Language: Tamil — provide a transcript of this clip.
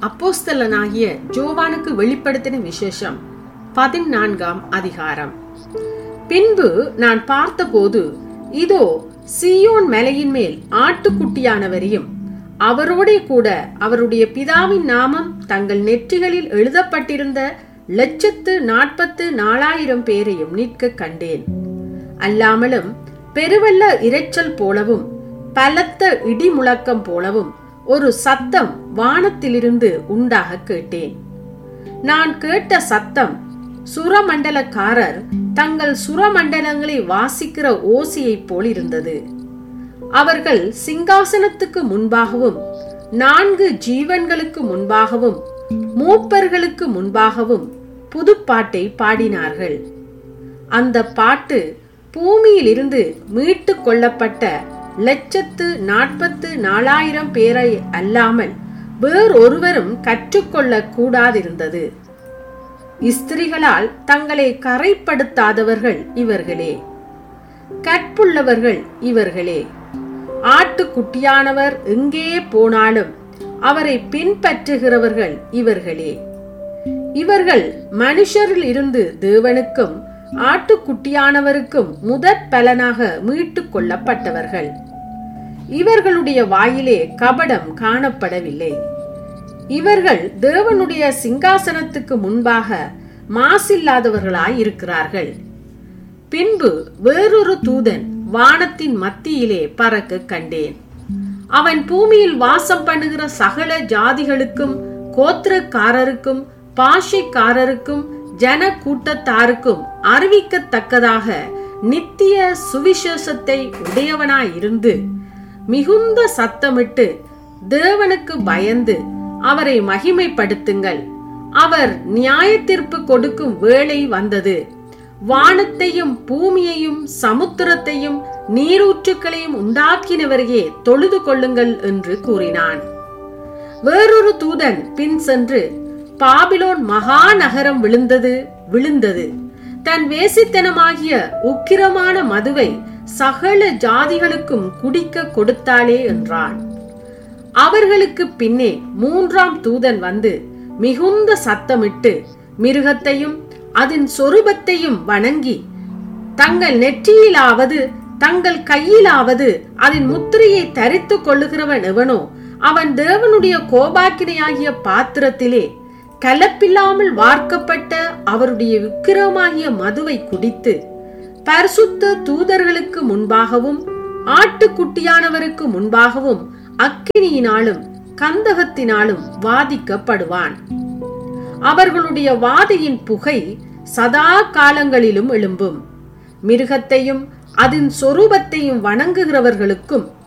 அப்போஸ்தலனாகிய ஜோவானுக்கு வெளிப்படுத்தின விசேஷம் பதினான்காம் அதிகாரம் பின்பு நான் பார்த்தபோது இதோ சீயோன் மலையின் மேல் ஆட்டுக்குட்டியானவரையும் அவரோடே கூட அவருடைய பிதாவின் நாமம் தங்கள் நெற்றிகளில் எழுதப்பட்டிருந்த லட்சத்து நாற்பத்து நாலாயிரம் பேரையும் நிற்க கண்டேன் அல்லாமலும் பெருவெள்ள இரைச்சல் போலவும் பலத்த இடி முழக்கம் போலவும் ஒரு சத்தம் வானத்திலிருந்து உண்டாக கேட்டேன் நான் கேட்ட சத்தம் சுரமண்டலக்காரர் தங்கள் சுரமண்டலங்களை வாசிக்கிற ஓசையைப் போல் இருந்தது அவர்கள் சிங்காசனத்துக்கு முன்பாகவும் நான்கு ஜீவன்களுக்கு முன்பாகவும் மூப்பர்களுக்கு முன்பாகவும் புதுப்பாட்டை பாடினார்கள் அந்த பாட்டு பூமியிலிருந்து மீட்டு கொள்ளப்பட்ட லட்சத்து நாற்பத்து நாலாயிரம் பேரை அல்லாமல் வேறொருவரும் கற்றுக்கொள்ள கூடாதிருந்தது ஸ்திரிகளால் தங்களை கரைப்படுத்தாதவர்கள் இவர்களே கற்புள்ளவர்கள் இவர்களே ஆட்டுக்குட்டியானவர் எங்கே போனாலும் அவரை பின்பற்றுகிறவர்கள் இவர்களே இவர்கள் மனுஷரில் இருந்து தேவனுக்கும் ஆட்டுக்குட்டியானவருக்கும் முதற் பலனாக மீட்டு கொள்ளப்பட்டவர்கள் இவர்களுடைய வாயிலே கபடம் காணப்படவில்லை இவர்கள் தேவனுடைய சிங்காசனத்துக்கு முன்பாக மாசில்லாதவர்களாய் இருக்கிறார்கள் பின்பு வேறொரு தூதன் வானத்தின் மத்தியிலே பறக்க கண்டேன் அவன் பூமியில் வாசம் பண்ணுகிற சகல ஜாதிகளுக்கும் கோத்திரக்காரருக்கும் பாஷைக்காரருக்கும் ஜன கூட்டத்தாருக்கும் அறிவிக்கத்தக்கதாக நித்திய சுவிசேஷத்தை உடையவனாயிருந்து மிகுந்த சத்தமிட்டு தேவனுக்கு பயந்து அவரை மகிமைப்படுத்துங்கள் அவர் நியாயத்தீர்ப்பு கொடுக்கும் வேளை வந்தது வானத்தையும் பூமியையும் சமுத்திரத்தையும் நீரூற்றுக்களையும் உண்டாக்கினவரையே தொழுது கொள்ளுங்கள் என்று கூறினான் வேறொரு தூதன் பின் சென்று பாபிலோன் மகாநகரம் விழுந்தது விழுந்தது தன் வேசித்தனமாகிய உக்கிரமான மதுவை சகல ஜாதிகளுக்கும் குடிக்க கொடுத்தாளே என்றான் அவர்களுக்கு பின்னே மூன்றாம் தூதன் வந்து மிகுந்த சத்தமிட்டு மிருகத்தையும் அதன் சொரூபத்தையும் வணங்கி தங்கள் நெற்றியிலாவது தங்கள் கையிலாவது அதன் முத்திரையை தரித்து கொள்ளுகிறவன் எவனோ அவன் தேவனுடைய கோபாக்கினையாகிய பாத்திரத்திலே கலப்பில்லாமல் வார்க்கப்பட்ட அவருடைய விக்கிரமாகிய மதுவை குடித்து பரிசுத்த தூதர்களுக்கு முன்பாகவும் ஆட்டுக்குட்டியானவருக்கு முன்பாகவும் அக்கினியினாலும் கந்தகத்தினாலும் வாதிக்கப்படுவான் அவர்களுடைய வாதியின் புகை சதா காலங்களிலும் எழும்பும் மிருகத்தையும் அதன் சொரூபத்தையும் வணங்குகிறவர்களுக்கும்